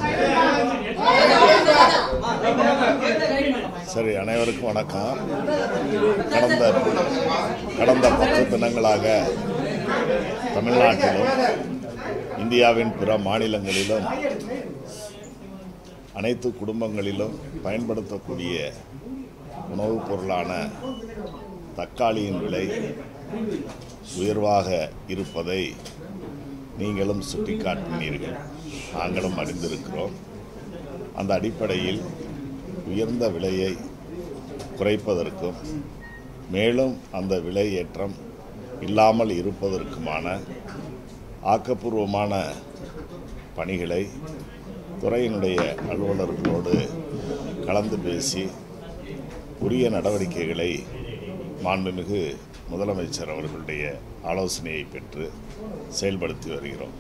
சரி அனைவருக்கும் வணக்கம் கடந்த கடந்த பத்து தினங்களாக தமிழ்நாட்டிலும் இந்தியாவின் பிற மாநிலங்களிலும் அனைத்து குடும்பங்களிலும் பயன்படுத்தக்கூடிய உணவுப் பொருளான தக்காளியின் விலை உயர்வாக இருப்பதை நீங்களும் சுட்டிக்காட்டினீர்கள் நாங்களும் அறிந்திருக்கிறோம் அந்த அடிப்படையில் உயர்ந்த விலையை குறைப்பதற்கும் மேலும் அந்த விலை ஏற்றம் இல்லாமல் இருப்பதற்குமான ஆக்கப்பூர்வமான பணிகளை துறையினுடைய அலுவலர்களோடு கலந்து பேசி உரிய நடவடிக்கைகளை மாண்புமிகு முதலமைச்சர் அவர்களுடைய ஆலோசனையை பெற்று செயல்படுத்தி வருகிறோம்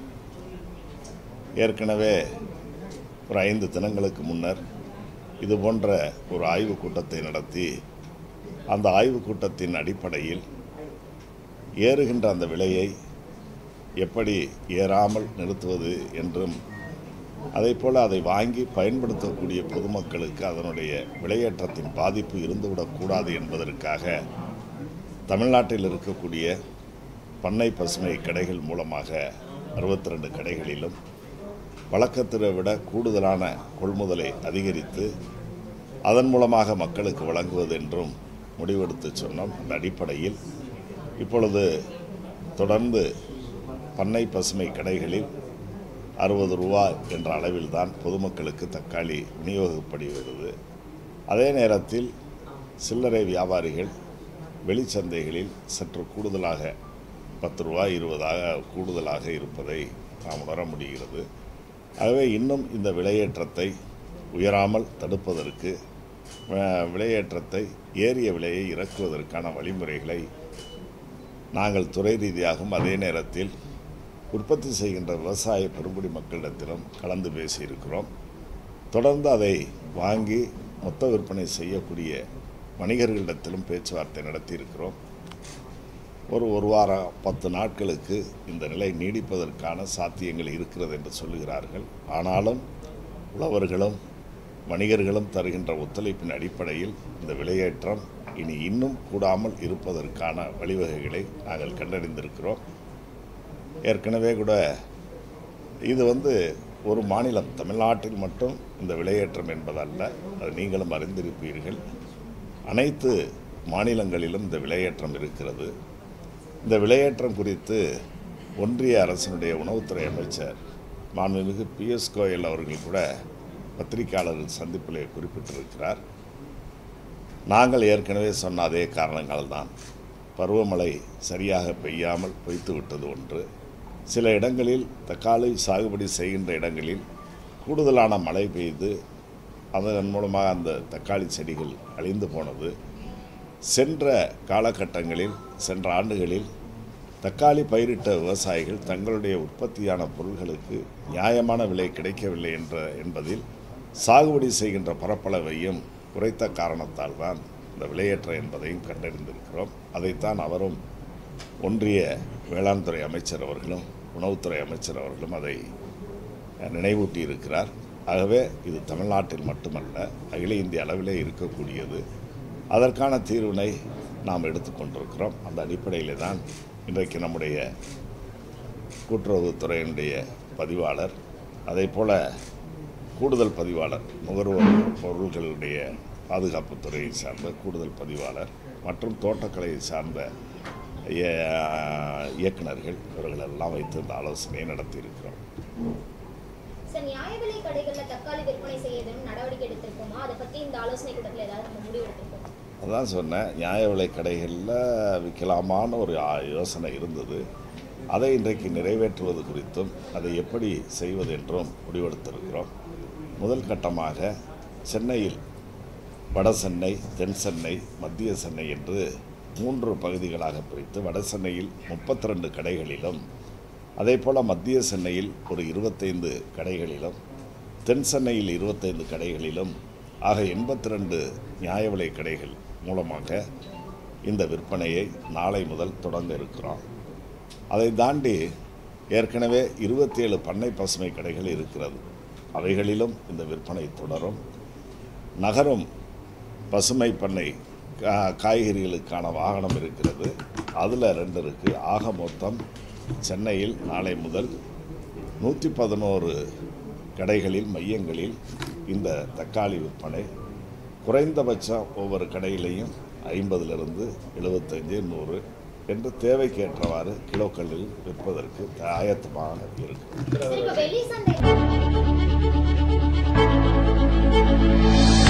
ஏற்கனவே ஒரு ஐந்து தினங்களுக்கு முன்னர் இது போன்ற ஒரு ஆய்வுக் கூட்டத்தை நடத்தி அந்த ஆய்வுக் கூட்டத்தின் அடிப்படையில் ஏறுகின்ற அந்த விலையை எப்படி ஏறாமல் நிறுத்துவது என்றும் அதைப்போல அதை வாங்கி பயன்படுத்தக்கூடிய பொதுமக்களுக்கு அதனுடைய விலையேற்றத்தின் பாதிப்பு இருந்துவிடக்கூடாது என்பதற்காக தமிழ்நாட்டில் இருக்கக்கூடிய பண்ணை பசுமை கடைகள் மூலமாக அறுபத்தி ரெண்டு கடைகளிலும் வழக்கத்தை விட கூடுதலான கொள்முதலை அதிகரித்து அதன் மூலமாக மக்களுக்கு வழங்குவது என்றும் முடிவெடுத்து சொன்னோம் அந்த அடிப்படையில் இப்பொழுது தொடர்ந்து பண்ணை பசுமை கடைகளில் அறுபது ரூபா என்ற அளவில்தான் பொதுமக்களுக்கு தக்காளி விநியோகிக்கப்படுகிறது அதே நேரத்தில் சில்லறை வியாபாரிகள் வெளிச்சந்தைகளில் சற்று கூடுதலாக பத்து ரூபாய் இருபதாக கூடுதலாக இருப்பதை நாம் உணர முடிகிறது ஆகவே இன்னும் இந்த விலையேற்றத்தை உயராமல் தடுப்பதற்கு அஹ், விலையேற்றத்தை ஏறிய விலையை இறக்குவதற்கான வழிமுறைகளை நாங்கள் துறை ரீதியாகவும் அதே நேரத்தில் உற்பத்தி செய்கின்ற விவசாய பெருங்குடி மக்களிடத்திலும் கலந்து பேசியிருக்கிறோம் தொடர்ந்து அதை வாங்கி மொத்த விற்பனை செய்யக்கூடிய வணிகர்களிடத்திலும் பேச்சுவார்த்தை நடத்தியிருக்கிறோம் ஒரு ஒரு வாரம் பத்து நாட்களுக்கு இந்த நிலை நீடிப்பதற்கான சாத்தியங்கள் இருக்கிறது என்று சொல்லுகிறார்கள் ஆனாலும் உழவர்களும் வணிகர்களும் தருகின்ற ஒத்துழைப்பின் அடிப்படையில் இந்த விலையேற்றம் இனி இன்னும் கூடாமல் இருப்பதற்கான வழிவகைகளை நாங்கள் கண்டறிந்திருக்கிறோம் ஏற்கனவே கூட இது வந்து ஒரு மாநிலம் தமிழ்நாட்டில் மட்டும் இந்த விலையேற்றம் என்பதல்ல அது நீங்களும் அறிந்திருப்பீர்கள் அனைத்து மாநிலங்களிலும் இந்த விலையேற்றம் இருக்கிறது இந்த விலையேற்றம் குறித்து ஒன்றிய அரசினுடைய உணவுத்துறை அமைச்சர் மாண்புமிகு பிஎஸ் கோயல் அவர்கள் கூட பத்திரிகையாளர்கள் சந்திப்பிலே குறிப்பிட்டிருக்கிறார் நாங்கள் ஏற்கனவே சொன்ன அதே காரணங்கள்தான் பருவமழை சரியாக பெய்யாமல் பொய்த்து விட்டது ஒன்று சில இடங்களில் தக்காளி சாகுபடி செய்கின்ற இடங்களில் கூடுதலான மழை பெய்து அதன் மூலமாக அந்த தக்காளி செடிகள் அழிந்து போனது சென்ற காலகட்டங்களில் சென்ற ஆண்டுகளில் தக்காளி பயிரிட்ட விவசாயிகள் தங்களுடைய உற்பத்தியான பொருள்களுக்கு நியாயமான விலை கிடைக்கவில்லை என்ற என்பதில் சாகுபடி செய்கின்ற பரப்பளவையும் குறைத்த காரணத்தால் தான் இந்த விலையேற்றம் என்பதையும் கண்டறிந்திருக்கிறோம் அதைத்தான் அவரும் ஒன்றிய வேளாண் துறை அமைச்சர் அவர்களும் உணவுத்துறை அமைச்சர் அவர்களும் அதை நினைவூட்டி இருக்கிறார் ஆகவே இது தமிழ்நாட்டில் மட்டுமல்ல அகில இந்திய அளவிலே இருக்கக்கூடியது அதற்கான தீர்வினை நாம் எடுத்துக்கொண்டிருக்கிறோம் அந்த அடிப்படையில் தான் இன்றைக்கு நம்முடைய கூட்டுறவுத்துறையினுடைய பதிவாளர் அதே போல் கூடுதல் பதிவாளர் நுகர்வோர் பொருள்களுடைய பாதுகாப்புத் துறையை சார்ந்த கூடுதல் பதிவாளர் மற்றும் தோட்டக்கலையை சார்ந்த இய- இயக்குனர்கள் இவர்களெல்லாம் வைத்து இந்த ஆலோசனையை நடத்தியிருக்கிறோம் சார் நியாய விலை கடைகள்ல தக்காளி விற்பனை செய்ய எதுவும் நடவடிக்கை எடுத்திருக்கோமா அதை பத்தி இந்த ஆலோசனை கூட்டத்தில் ஏதாவது நம்ம முடிவு எடுத்திருக்கோம் அதான் சொன்னேன் நியாய விலை கடைகளில் விற்கலாமான்னு ஒரு ஆ- யோசனை இருந்தது அதை இன்றைக்கு நிறைவேற்றுவது குறித்தும் அதை எப்படி செய்வது என்றும் முடிவெடுத்திருக்கிறோம் முதல் கட்டமாக சென்னையில் வட சென்னை தென் சென்னை மத்திய சென்னை என்று மூன்று பகுதிகளாக பிரித்து வட சென்னையில் முப்பத்தி ரெண்டு கடைகளிலும் அதே போல் மத்திய சென்னையில் ஒரு இருபத்தைந்து கடைகளிலும் தென் சென்னையில் இருபத்தைந்து கடைகளிலும் ஆக எண்பத்தி ரெண்டு நியாய விலை கடைகள் மூலமாக இந்த விற்பனையை நாளை முதல் தொடங்க இருக்கிறோம் அதை தாண்டி ஏற்கனவே இருபத்தேழு பண்ணை பசுமை கடைகள் இருக்கிறது அவைகளிலும் இந்த விற்பனை தொடரும் நகரும் பசுமை பண்ணை கா- காய்கறிகளுக்கான வாகனம் இருக்கிறது அதில் ரெண்டு இருக்குது ஆக மொத்தம் சென்னையில் நாளை முதல் நூற்றி பதினோரு கடைகளில் மையங்களில் இந்த தக்காளி விற்பனை குறைந்தபட்சம் ஒவ்வொரு கடையிலையும் ஐம்பதிலிருந்து எழுபத்தஞ்சு நூறு என்று தேவைக்கேற்றவாறு கிலோக்களில் விற்பதற்கு ஆயத்தமாக இருக்கும் சார் இப்போ வெளி சந்தை